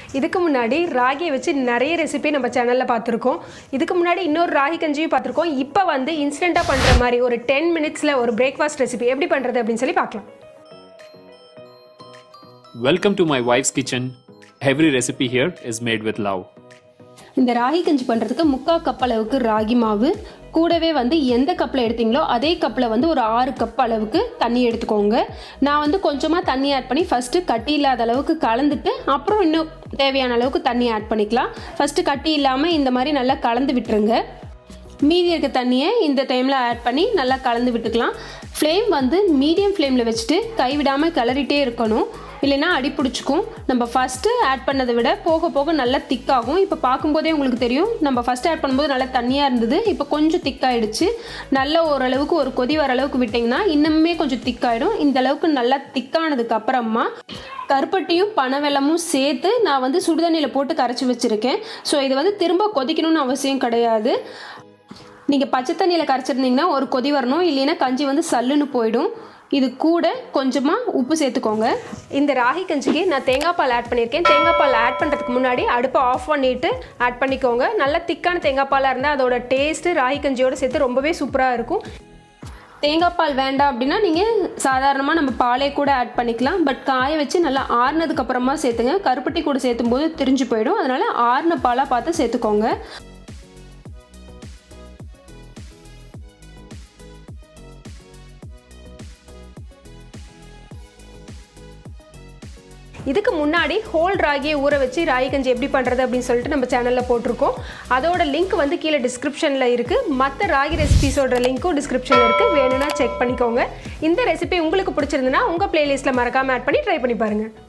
இதுக்கு முன்னாடி ராகியை வச்சு நிறைய ரெசிபி நம்ம சேனலில் பார்த்துருக்கோம் இதுக்கு முன்னாடி இன்னொரு ராகி கஞ்சியும் பார்த்துருக்கோம் இப்போ வந்து இன்ஸ்டண்ட்டாக பண்ணுற மாதிரி ஒரு டென் மினிட்ஸில் ஒரு பிரேக்ஃபாஸ்ட் ரெசிபி எப்படி பண்ணுறது அப்படின்னு சொல்லி பார்க்கலாம் Welcome to my wife's kitchen. Every recipe here is made with love. இந்த ராகி கஞ்சி பண்ணுறதுக்கு முக்கால் கப் அளவுக்கு ராகி மாவு கூடவே வந்து எந்த கப்பில் எடுத்தீங்களோ அதே கப்பில் வந்து ஒரு ஆறு கப் அளவுக்கு தண்ணி எடுத்துக்கோங்க நான் வந்து கொஞ்சமாக தண்ணி ஆட் பண்ணி ஃபஸ்ட்டு கட்டி இல்லாத அளவுக்கு கலந்துட்டு அப்புறம் இன்னும் தேவையான அளவுக்கு தண்ணி ஆட் பண்ணிக்கலாம் ஃபஸ்ட்டு கட்டி இல்லாமல் இந்த மாதிரி நல்லா கலந்து விட்டுருங்க மீதி இருக்க தண்ணியை இந்த டைமில் ஆட் பண்ணி நல்லா கலந்து விட்டுக்கலாம் ஃப்ளேம் வந்து மீடியம் ஃப்ளேமில் வச்சுட்டு கைவிடாமல் கிளறிட்டே இருக்கணும் இல்லைன்னா அடி பிடிச்சிக்கும் நம்ம ஃபஸ்ட்டு ஆட் பண்ணதை விட போக போக நல்லா திக்காகும் இப்போ பார்க்கும்போதே உங்களுக்கு தெரியும் நம்ம ஃபஸ்ட்டு ஆட் பண்ணும்போது நல்லா தண்ணியாக இருந்தது இப்போ கொஞ்சம் திக்காயிடுச்சு நல்ல ஓரளவுக்கு ஒரு கொதி வர அளவுக்கு விட்டிங்கன்னா இன்னுமே கொஞ்சம் திக்காயிடும் இந்த அளவுக்கு நல்லா திக்கானதுக்கு அப்புறமா கருப்பட்டியும் பனவெல்லமும் சேர்த்து நான் வந்து சுடுதண்ணியில் போட்டு கரைச்சி வச்சுருக்கேன் ஸோ இது வந்து திரும்ப கொதிக்கணும்னு அவசியம் கிடையாது நீங்கள் பச்சை தண்ணியில் கரைச்சிருந்தீங்கன்னா ஒரு கொதி வரணும் இல்லைன்னா கஞ்சி வந்து சல்லுன்னு போயிடும் இது கூட கொஞ்சமாக உப்பு சேர்த்துக்கோங்க இந்த ராகி கஞ்சிக்கு நான் தேங்காய் பால் ஆட் பண்ணியிருக்கேன் தேங்காய் பால் ஆட் பண்ணுறதுக்கு முன்னாடி அடுப்பை ஆஃப் பண்ணிவிட்டு ஆட் பண்ணிக்கோங்க நல்ல திக்கான தேங்காய் பாலாக இருந்தால் அதோட டேஸ்ட்டு ராகி கஞ்சியோடு சேர்த்து ரொம்பவே சூப்பராக இருக்கும் தேங்காய் பால் வேண்டாம் அப்படின்னா நீங்கள் சாதாரணமாக நம்ம பாலே கூட ஆட் பண்ணிக்கலாம் பட் காய வச்சு நல்லா ஆறுனதுக்கு அப்புறமா சேர்த்துங்க கருப்பட்டி கூட சேர்த்தும் போது திரிஞ்சு போயிடும் அதனால் ஆறுன பாலாக பார்த்து சேர்த்துக்கோங்க இதுக்கு முன்னாடி ஹோல் ராகியை ஊற வச்சு ராகி கஞ்சி எப்படி பண்ணுறது அப்படின்னு சொல்லிட்டு நம்ம சேனலில் போட்டிருக்கோம் அதோட லிங்க் வந்து கீழே டிஸ்கிரிப்ஷனில் இருக்குது மற்ற ராகி ரெசிபிஸோட லிங்க்கும் டிஸ்கிரிப்ஷனில் இருக்குது வேணும்னா செக் பண்ணிக்கோங்க இந்த ரெசிபி உங்களுக்கு பிடிச்சிருந்துன்னா உங்கள் பிளேலிஸ்ட்டில் மறக்காமல் ஆட் பண்ணி ட்ரை பண்ணி பாருங்கள்